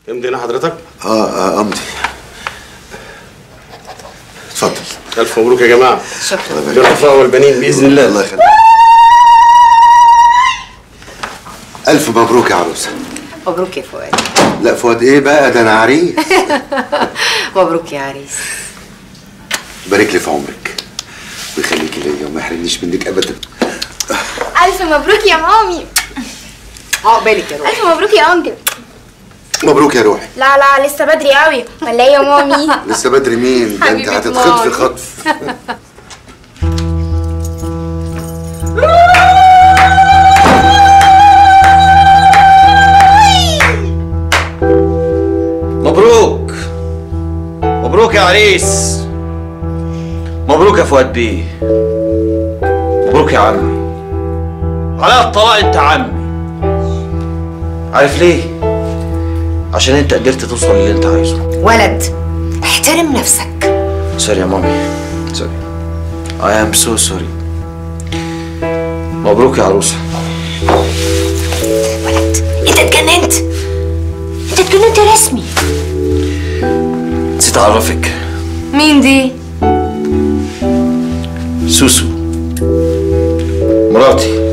امضي هنا حضرتك اه اه امضي اتفضل الف مبروك يا جماعه شكرا بالرفاء والبنين باذن الله الله يخليك الف مبروك يا عروسه مبروك يا فؤاد لا فؤاد ايه بقى ده انا عريس مبروك يا عريس بارك لي في عمرك ويخليكي ليا وما يحرمنيش منك ابدا ألف مبروك يا مامي عقبالك يا روحي ألف مبروك يا أنكل مبروك يا روحي لا لا لسه بدري قوي ولا إيه يا مامي لسه بدري مين ده انت حبيبة هتتخطفي مامي. خطف مبروك مبروك يا عريس مبروك يا فؤاد بيه مبروك يا عمي على الطلاق انت عمي عارف ليه عشان انت قدرت توصل للي انت عايزه ولد احترم نفسك سوري يا مامي سوري I am so sorry مبروك يا عروسة ولد انت اتجننت انت اتجننت رسمي نسيت اعرفك مين دي سوسو مراتي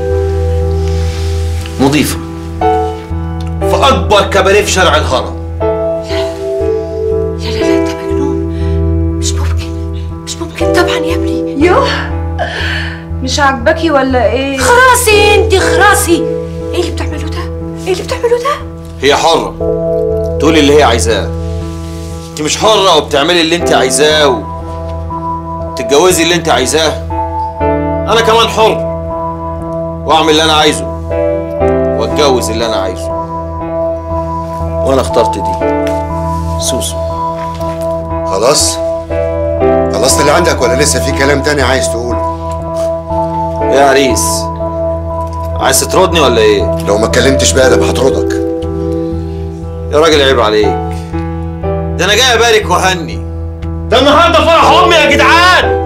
مضيفة في أكبر كباريه في شارع الهرم لا لا لا انت مجنون مش ممكن مش ممكن طبعا يا ابني يوه مش عاجباكي ولا ايه خراسي انت خراسي ايه اللي بتعمله ده ايه اللي بتعمله ده هي حرة تقولي اللي هي عايزاه انت مش حرة وبتعملي اللي انت عايزاه و... تتجوزي اللي انت عايزاه انا كمان حر واعمل اللي انا عايزه واتجوز اللي انا عايزه وانا اخترت دي سوسو خلاص خلصت اللي عندك ولا لسه في كلام تاني عايز تقوله يا عريس عايز تطردني ولا ايه لو ما اتكلمتش بقى ده هطردك يا راجل عيب عليك ده انا جاي ابارك واهني ده النهارده فرح امي يا جدعان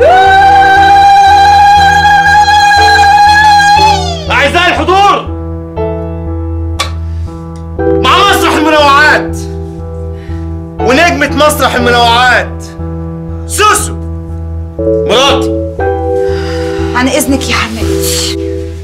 اعزائي الحضور مع مسرح المنوعات ونجمة مسرح المنوعات سوسو مراتي عن اذنك يا حماتي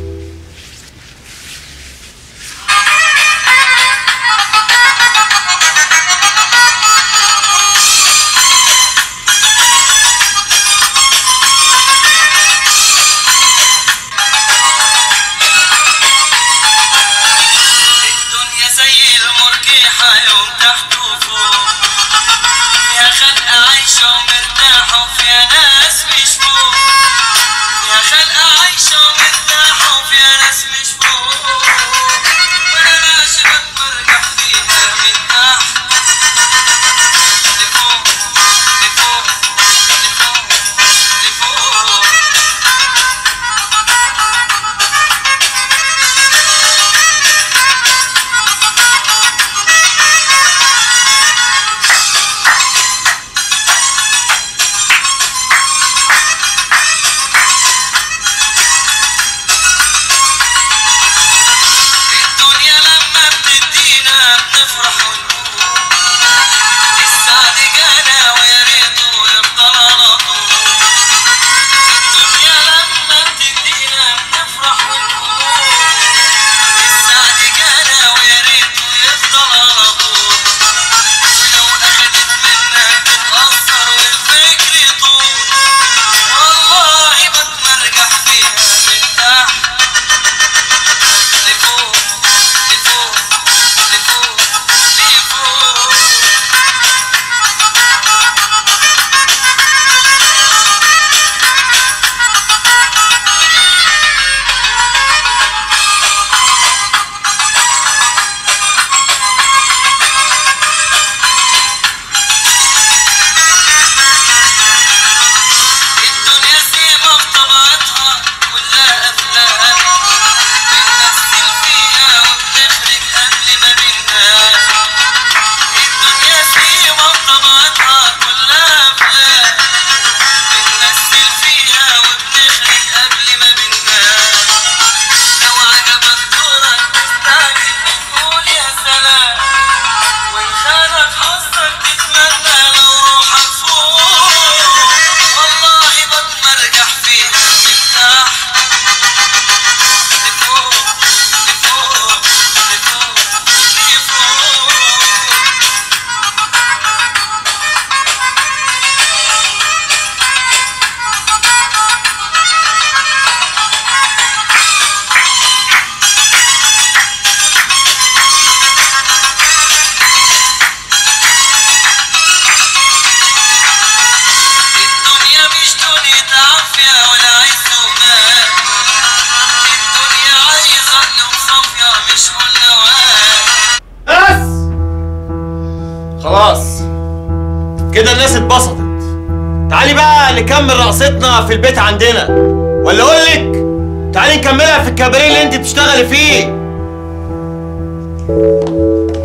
الدنيا زي المرجيحة يوم تحت وفوق فيها خلق عايشة ومرتاحة وفيها ناس مش فوق فيها خلق عايشة ومرتاحة وفيها ناس مش فوق وانا ماشي بتمرجح فيها من تحت لفوق لفوق لفوق لفوق الدنيا لما بتدينا بنفرح ونقول السعد جانا ويا ريته يفضل على طول الدنيا لما بتدينا بنفرح ونقول السعد جانا ويا ريته يفضل على طول ولو اخدت منك تتأثر والفكر يطول والله بتمرجح فيها من تحت لفوق لفوق لفوق يشقوا النوايا بس خلاص كده الناس اتبسطت تعالي بقى نكمل رقصتنا في البيت عندنا ولا اقول لك تعالي نكملها في الكباريه اللي انت بتشتغلي فيه